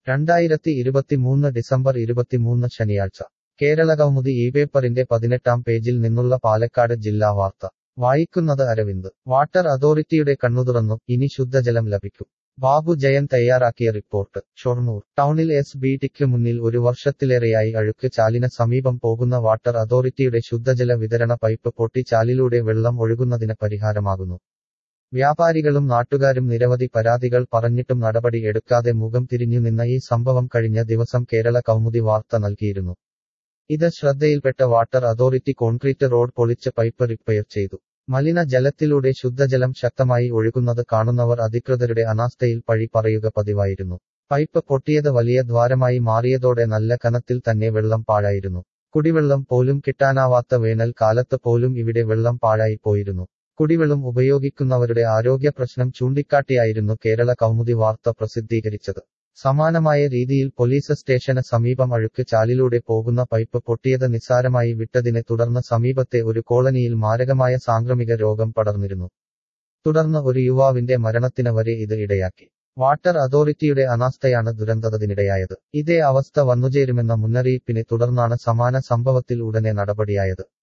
രണ്ടായിരത്തി ഇരുപത്തിമൂന്ന് ഡിസംബർ ഇരുപത്തിമൂന്ന് ശനിയാഴ്ച കേരള കൗമുദി ഈ പേപ്പറിന്റെ പതിനെട്ടാം പേജിൽ നിന്നുള്ള പാലക്കാട് ജില്ലാ വാർത്ത വായിക്കുന്നത് അരവിന്ദ് വാട്ടർ അതോറിറ്റിയുടെ കണ്ണുതുറന്നു ഇനി ശുദ്ധജലം ലഭിക്കും ബാബു ജയൻ തയ്യാറാക്കിയ റിപ്പോർട്ട് ഷൊർണൂർ ടൗണിൽ എസ് ബി ടിക്ക് മുന്നിൽ ഒരു വർഷത്തിലേറെയായി അഴുക്ക് ചാലിന് സമീപം പോകുന്ന വാട്ടർ അതോറിറ്റിയുടെ ശുദ്ധജല വിതരണ പൈപ്പ് പൊട്ടി ചാലിലൂടെ വെള്ളം ഒഴുകുന്നതിന് പരിഹാരമാകുന്നു വ്യാപാരികളും നാട്ടുകാരും നിരവധി പരാതികൾ പറഞ്ഞിട്ടും നടപടി എടുക്കാതെ മുഖം തിരിഞ്ഞു നിന്ന ഈ സംഭവം കഴിഞ്ഞ ദിവസം കേരള കൗമുദി വാർത്ത നൽകിയിരുന്നു ഇത് ശ്രദ്ധയിൽപ്പെട്ട വാട്ടർ അതോറിറ്റി കോൺക്രീറ്റ് റോഡ് പൊളിച്ച് പൈപ്പ് റിപ്പയർ ചെയ്തു മലിന ജലത്തിലൂടെ ശുദ്ധജലം ശക്തമായി ഒഴുകുന്നത് കാണുന്നവർ അധികൃതരുടെ അനാസ്ഥയിൽ പഴി പറയുക പതിവായിരുന്നു പൈപ്പ് പൊട്ടിയത് വലിയ ദ്വാരമായി മാറിയതോടെ നല്ല കനത്തിൽ തന്നെ വെള്ളം പാഴായിരുന്നു കുടിവെള്ളം പോലും കിട്ടാനാവാത്ത വേനൽ കാലത്ത് പോലും ഇവിടെ വെള്ളം പാഴായി പോയിരുന്നു കുടിവെള്ളം ഉപയോഗിക്കുന്നവരുടെ ആരോഗ്യ പ്രശ്നം ചൂണ്ടിക്കാട്ടിയായിരുന്നു കേരള കൗമുദി വാർത്ത പ്രസിദ്ധീകരിച്ചത് സമാനമായ രീതിയിൽ പോലീസ് സ്റ്റേഷന് സമീപം അഴുക്ക് ചാലിലൂടെ പോകുന്ന പൈപ്പ് പൊട്ടിയത് നിസ്സാരമായി വിട്ടതിനെ തുടർന്ന് സമീപത്തെ ഒരു കോളനിയിൽ മാരകമായ സാംക്രമിക രോഗം പടർന്നിരുന്നു തുടർന്ന് ഒരു യുവാവിന്റെ മരണത്തിന് വരെ ഇത് ഇടയാക്കി വാട്ടർ അതോറിറ്റിയുടെ അനാസ്ഥയാണ് ദുരന്തത്തിനിടയായത് ഇതേ അവസ്ഥ വന്നുചേരുമെന്ന മുന്നറിയിപ്പിനെ തുടർന്നാണ് സമാന സംഭവത്തിൽ ഉടനെ നടപടിയായത്